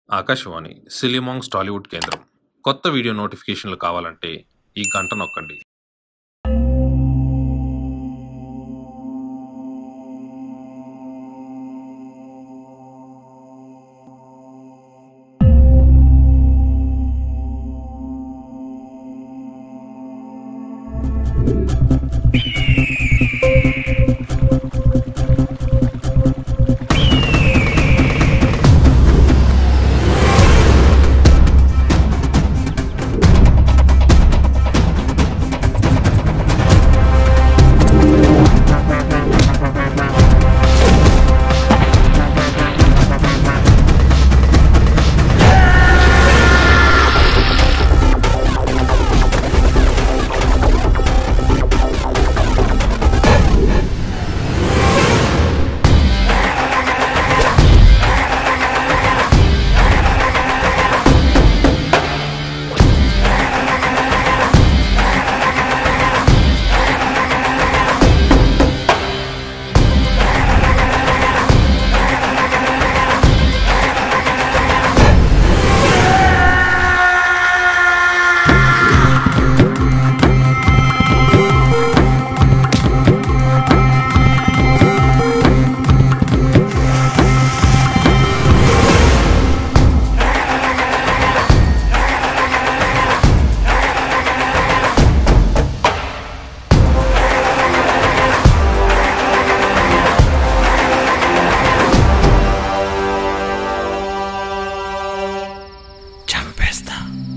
ఆకాశవాణి సిలిమాంగ్స్ టాలీవుడ్ కేంద్రం కొత్త వీడియో నోటిఫికేషన్లు కావాలంటే ఈ గంట నొక్కండి చంపేస్తా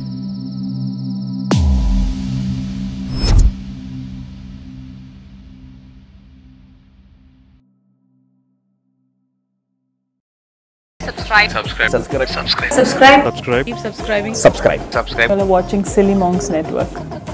subscribe subscribe subscribe subscribe keep subscribing subscribe You're watching Silly Monks Network.